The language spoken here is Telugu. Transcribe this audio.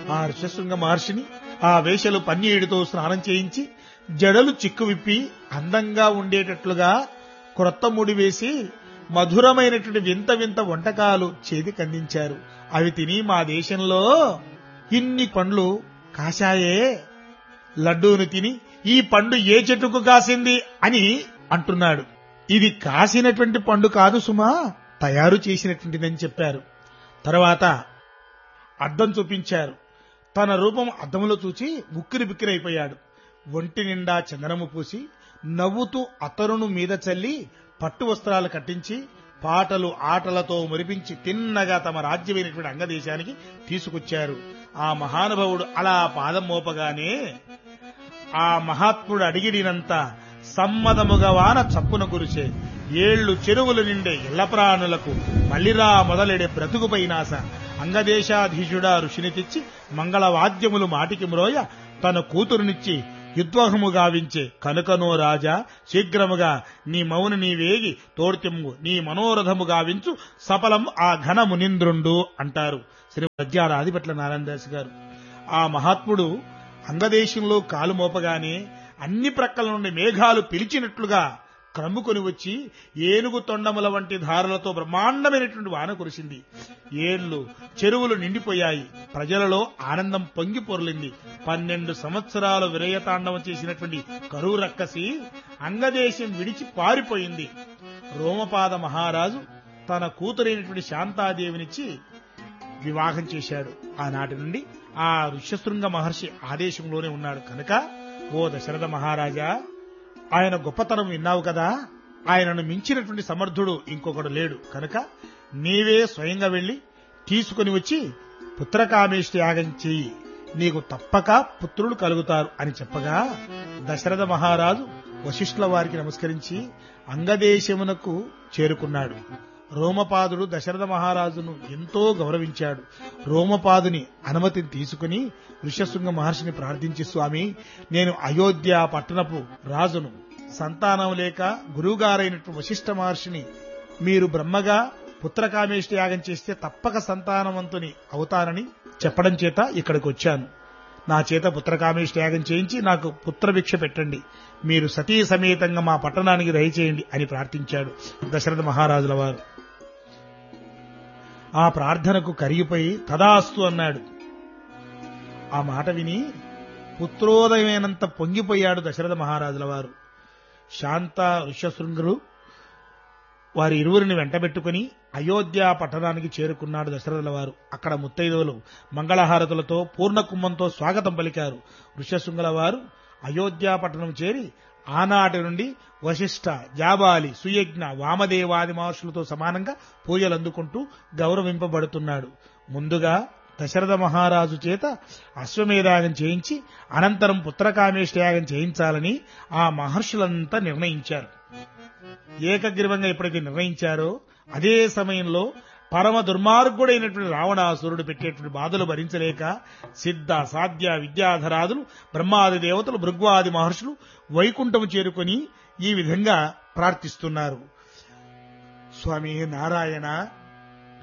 ఆ ఋషశృంగ మహర్షిని ఆ వేషలు పన్నీయుడితో స్నానం చేయించి జడలు చిక్కు విప్పి అందంగా ఉండేటట్లుగా క్రొత్త ముడి వేసి మధురమైనటువంటి వింత వింత వంటకాలు చేతికందించారు అవి తిని మా దేశంలో ఇన్ని పండ్లు కాశాయే లడ్డూను తిని ఈ పండు ఏ చెట్టుకు కాసింది అని అంటున్నాడు ఇది కాసినటువంటి పండు కాదు సుమా తయారు చేసినటువంటిదని చెప్పారు తర్వాత అద్దం చూపించారు తన రూపం అద్దంలో చూచి ఉక్కిరి బిక్కిరైపోయాడు ఒంటి నిండా చందనము పూసి నవ్వుతూ అతరును మీద చల్లి పట్టు వస్త్రాలు కట్టించి పాటలు ఆటలతో మురిపించి తిన్నగా తమ రాజ్యమైనటువంటి అంగదేశానికి తీసుకొచ్చారు ఆ మహానుభావుడు అలా పాదం మోపగానే ఆ మహాత్ముడు అడిగిడినంత సమ్మదముగా వాన చప్పున కురిసే ఏళ్లు చెరువులు నిండే ఇళ్ల ప్రాణులకు మల్లిరా మొదలెడే బ్రతుకుపైనాస అంగదేశాధీశుడా ఋషిని తెచ్చి మంగళవాద్యములు మాటికి మ్రోయ తన కూతురునిచ్చి యుద్వహము గావించే కనుకనో రాజా శీఘ్రముగా నీ మౌని నీ వేగి తోడ్తిమ్ము నీ మనోరథము గావించు సఫలం ఆ ఘన మునింద్రుండు అంటారు శ్రీ ప్రజ్ఞాన ఆదిపట్ల నారాయణదాస్ గారు ఆ మహాత్ముడు అంగదేశంలో కాలు మోపగానే అన్ని ప్రక్కల నుండి మేఘాలు పిలిచినట్లుగా క్రమ్ముకొని వచ్చి ఏనుగు తొండముల వంటి ధారలతో బ్రహ్మాండమైనటువంటి వాన కురిసింది ఏళ్లు చెరువులు నిండిపోయాయి ప్రజలలో ఆనందం పొంగి పొర్లింది పన్నెండు సంవత్సరాలు విరయతాండవం చేసినటువంటి కరువు రక్కసి అంగదేశం విడిచి పారిపోయింది రోమపాద మహారాజు తన కూతురైనటువంటి శాంతాదేవినిచ్చి వివాహం చేశాడు ఆనాటి నుండి ఆ ఋష్యశృంగ మహర్షి ఆదేశంలోనే ఉన్నాడు కనుక ఓ దశరథ మహారాజా ఆయన గొప్పతనం విన్నావు కదా ఆయనను మించినటువంటి సమర్థుడు ఇంకొకడు లేడు కనుక నీవే స్వయంగా వెళ్లి తీసుకుని వచ్చి పుత్రకామేష్టి యాగం చెయ్యి నీకు తప్పక పుత్రులు కలుగుతారు అని చెప్పగా దశరథ మహారాజు వశిష్ఠుల వారికి నమస్కరించి అంగదేశమునకు చేరుకున్నాడు రోమపాదుడు దశరథ మహారాజును ఎంతో గౌరవించాడు రోమపాదుని అనుమతిని తీసుకుని ఋషశృంగ మహర్షిని ప్రార్థించి స్వామి నేను అయోధ్య పట్టణపు రాజును సంతానం లేక గురువుగారైనటువంటి వశిష్ఠ మహర్షిని మీరు బ్రహ్మగా పుత్రకామేష్టి యాగం చేస్తే తప్పక సంతానవంతుని అవుతానని చెప్పడం చేత ఇక్కడికి వచ్చాను నా చేత పుత్రకామేష్టి యాగం చేయించి నాకు పుత్రభిక్ష పెట్టండి మీరు సతీ సమేతంగా మా పట్టణానికి దయచేయండి అని ప్రార్థించాడు దశరథ మహారాజుల వారు ఆ ప్రార్థనకు కరిగిపోయి తదాస్తు అన్నాడు ఆ మాట విని పుత్రోదయమైనంత పొంగిపోయాడు దశరథ మహారాజుల వారు శాంత ఋష్యశృంగురు వారి ఇరువురిని వెంటబెట్టుకుని అయోధ్య పట్టణానికి చేరుకున్నాడు దశరథుల వారు అక్కడ ముత్తైదువులు మంగళహారతులతో పూర్ణ కుంభంతో స్వాగతం పలికారు ఋష్యశృంగుల వారు అయోధ్య పట్టణం చేరి ఆనాటి నుండి వశిష్ఠ జాబాలి సుయజ్ఞ వామదేవాది మహర్షులతో సమానంగా పూజలు అందుకుంటూ గౌరవింపబడుతున్నాడు ముందుగా దశరథ మహారాజు చేత అశ్వమేధాగం చేయించి అనంతరం పుత్రకామేష్యాగం చేయించాలని ఆ మహర్షులంతా నిర్ణయించారు ఏకగ్రీవంగా ఎప్పుడైతే నిర్ణయించారో అదే సమయంలో పరమ దుర్మార్గుడైనటువంటి రావణాసురుడు పెట్టేటువంటి బాధలు భరించలేక సిద్ధ సాధ్య విద్యాధరాదులు బ్రహ్మాది దేవతలు భృగ్వాది మహర్షులు వైకుంఠము చేరుకొని ఈ విధంగా ప్రార్థిస్తున్నారు స్వామి నారాయణ